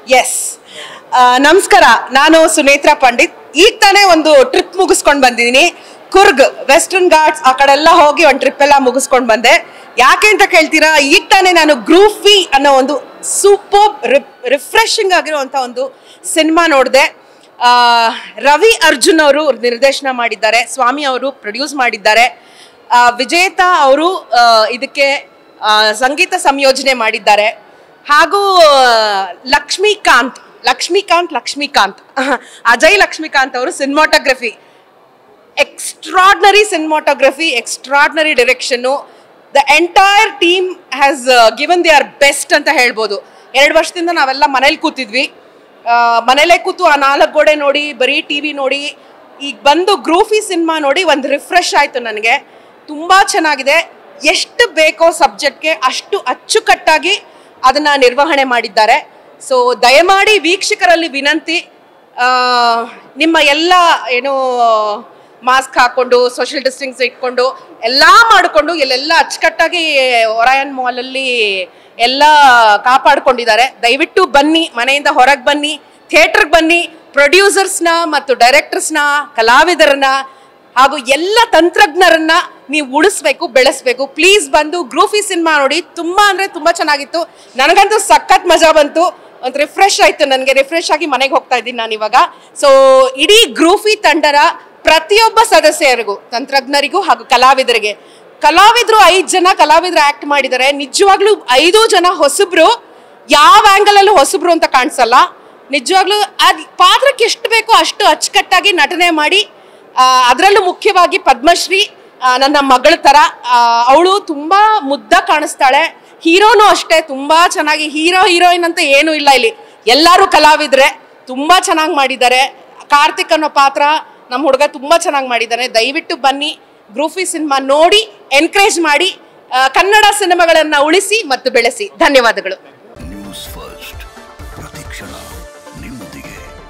S ನಮಸ್ಕಾರ ನಾನು ಸುನೇತ್ರ ಪಂಡಿತ್ ಈಗ ತಾನೇ ಒಂದು ಟ್ರಿಪ್ ಮುಗಿಸ್ಕೊಂಡು ಬಂದಿದ್ದೀನಿ ಕುರ್ಗ್ ವೆಸ್ಟರ್ನ್ ಘಾಟ್ಸ್ ಆ ಕಡೆ ಎಲ್ಲ ಹೋಗಿ ಒಂದು ಟ್ರಿಪ್ ಎಲ್ಲ ಮುಗಿಸ್ಕೊಂಡು ಬಂದೆ ಯಾಕೆ ಅಂತ ಕೇಳ್ತೀರಾ ಈಗ ತಾನೇ ನಾನು ಗ್ರೂಫಿ ಅನ್ನೋ ಒಂದು ಸೂಪರ್ ರಿಫ್ರೆಶಿಂಗ್ ಆಗಿರುವಂಥ ಒಂದು ಸಿನಿಮಾ ನೋಡಿದೆ ರವಿ ಅರ್ಜುನ್ ಅವರು ನಿರ್ದೇಶನ ಮಾಡಿದ್ದಾರೆ ಸ್ವಾಮಿ ಅವರು ಪ್ರೊಡ್ಯೂಸ್ ಮಾಡಿದ್ದಾರೆ ಆ, ವಿಜೇತಾ ಅವರು ಆ, ಇದಕ್ಕೆ ಆ, ಸಂಗೀತ ಸಂಯೋಜನೆ ಮಾಡಿದ್ದಾರೆ ಹಾಗೂ ಆ, ಲಕ್ಷ್ಮೀಕಾಂತ್ ಲಕ್ಷ್ಮೀಕಾಂತ್ ಲಕ್ಷ್ಮೀಕಾಂತ್ ಅಜಯ್ ಲಕ್ಷ್ಮೀಕಾಂತ್ ಅವರು cinematography extraordinary cinematography extraordinary direction the entire team has given their best ಅಂತ ಹೇಳ್ಬೋದು ಎರಡು ವರ್ಷದಿಂದ ನಾವೆಲ್ಲ ಮನೇಲಿ ಕೂತಿದ್ವಿ ಆ, ಮನೇಲೇ ಕೂತು ಆ ನಾಲ್ಕು ಗೋಡೆ ನೋಡಿ ಬರೀ ಟಿ ವಿ ನೋಡಿ ಈಗ ಬಂದು ಗ್ರೂಫಿ ಸಿನಿಮಾ ನೋಡಿ ಒಂದು ರಿಫ್ರೆಶ್ ಆಯಿತು ನನಗೆ ತುಂಬ ಚೆನ್ನಾಗಿದೆ ಎಷ್ಟು ಬೇಕೋ ಸಬ್ಜೆಕ್ಟ್ಗೆ ಅಷ್ಟು ಅಚ್ಚುಕಟ್ಟಾಗಿ ಅದನ್ನು ನಿರ್ವಹಣೆ ಮಾಡಿದ್ದಾರೆ ಸೊ ದಯಮಾಡಿ ವೀಕ್ಷಕರಲ್ಲಿ ವಿನಂತಿ ಆ, ನಿಮ್ಮ ಎಲ್ಲ ಏನು ಮಾಸ್ಕ್ ಹಾಕೊಂಡು ಸೋಷಿಯಲ್ ಡಿಸ್ಟೆನ್ಸ್ ಇಟ್ಕೊಂಡು ಎಲ್ಲ ಮಾಡಿಕೊಂಡು ಇಲ್ಲೆಲ್ಲ ಅಚ್ಚುಕಟ್ಟಾಗಿ ಒರಾಯನ್ ಮಾಲಲ್ಲಿ ಎಲ್ಲ ಕಾಪಾಡ್ಕೊಂಡಿದ್ದಾರೆ ದಯವಿಟ್ಟು ಬನ್ನಿ ಮನೆಯಿಂದ ಹೊರಗೆ ಬನ್ನಿ ಥಿಯೇಟ್ರಿಗೆ ಬನ್ನಿ ಪ್ರೊಡ್ಯೂಸರ್ಸ್ನ ಮತ್ತು ಡೈರೆಕ್ಟರ್ಸ್ನ ಕಲಾವಿದರನ್ನ ಹಾಗೂ ಎಲ್ಲ ತಂತ್ರಜ್ಞರನ್ನ ನೀವು ಉಳಿಸ್ಬೇಕು ಬೆಳೆಸ್ಬೇಕು ಪ್ಲೀಸ್ ಬಂದು ಗ್ರೂಫಿ ಸಿನಿಮಾ ನೋಡಿ ತುಂಬಾ ಅಂದ್ರೆ ತುಂಬಾ ಚೆನ್ನಾಗಿತ್ತು ನನಗಂತೂ ಸಖತ್ ಮಜಾ ಬಂತು ಒಂದು ರಿಫ್ರೆಶ್ ಆಯ್ತು ನನಗೆ ರಿಫ್ರೆಶ್ ಆಗಿ ಮನೆಗೆ ಹೋಗ್ತಾ ಇದ್ದೀನಿ ನಾನು ಇವಾಗ ಸೊ ಇಡೀ ಗ್ರೂಫಿ ತಂಡರ ಪ್ರತಿಯೊಬ್ಬ ಸದಸ್ಯರಿಗೂ ತಂತ್ರಜ್ಞರಿಗೂ ಹಾಗೂ ಕಲಾವಿದರಿಗೆ ಕಲಾವಿದರು ಐದು ಜನ ಕಲಾವಿದರು ಆಕ್ಟ್ ಮಾಡಿದ್ದಾರೆ ನಿಜವಾಗ್ಲೂ ಐದು ಜನ ಹೊಸಬ್ರು ಯಾವ ಆಂಗಲ್ ಅಲ್ಲೂ ಹೊಸಬ್ರು ಅಂತ ಕಾಣಿಸಲ್ಲ ನಿಜವಾಗ್ಲೂ ಅದ್ ಪಾತ್ರಕ್ಕೆ ಎಷ್ಟು ಬೇಕೋ ಅಷ್ಟು ಅಚ್ಚುಕಟ್ಟಾಗಿ ನಟನೆ ಮಾಡಿ ಅದರಲ್ಲೂ ಮುಖ್ಯವಾಗಿ ಪದ್ಮಶ್ರೀ ಆ, ನನ್ನ ಮಗಳ ಥರ ಅವಳು ತುಂಬಾ ಮುದ್ದ ಕಾಣಿಸ್ತಾಳೆ ಹೀರೋನು ಅಷ್ಟೇ ತುಂಬಾ ಚೆನ್ನಾಗಿ ಹೀರೋ ಹೀರೋಯಿನ್ ಅಂತ ಏನೂ ಇಲ್ಲ ಇಲ್ಲಿ ಎಲ್ಲರೂ ಕಲಾವಿದ್ರೆ ತುಂಬಾ ಚೆನ್ನಾಗಿ ಮಾಡಿದ್ದಾರೆ ಕಾರ್ತಿಕ್ ಅನ್ನೋ ಪಾತ್ರ ನಮ್ಮ ಹುಡುಗ ತುಂಬಾ ಚೆನ್ನಾಗಿ ಮಾಡಿದ್ದಾನೆ ದಯವಿಟ್ಟು ಬನ್ನಿ ಗ್ರೂಫಿ ಸಿನಿಮಾ ನೋಡಿ ಎನ್ಕರೇಜ್ ಮಾಡಿ ಆ, ಕನ್ನಡ ಸಿನಿಮಾಗಳನ್ನು ಉಳಿಸಿ ಮತ್ತು ಬೆಳೆಸಿ ಧನ್ಯವಾದಗಳು ನ್ಯೂಸ್ ಫಸ್ಟ್ ಪ್ರತಿಕ್ಷಣ ನಿಮ್ಮೊಂದಿಗೆ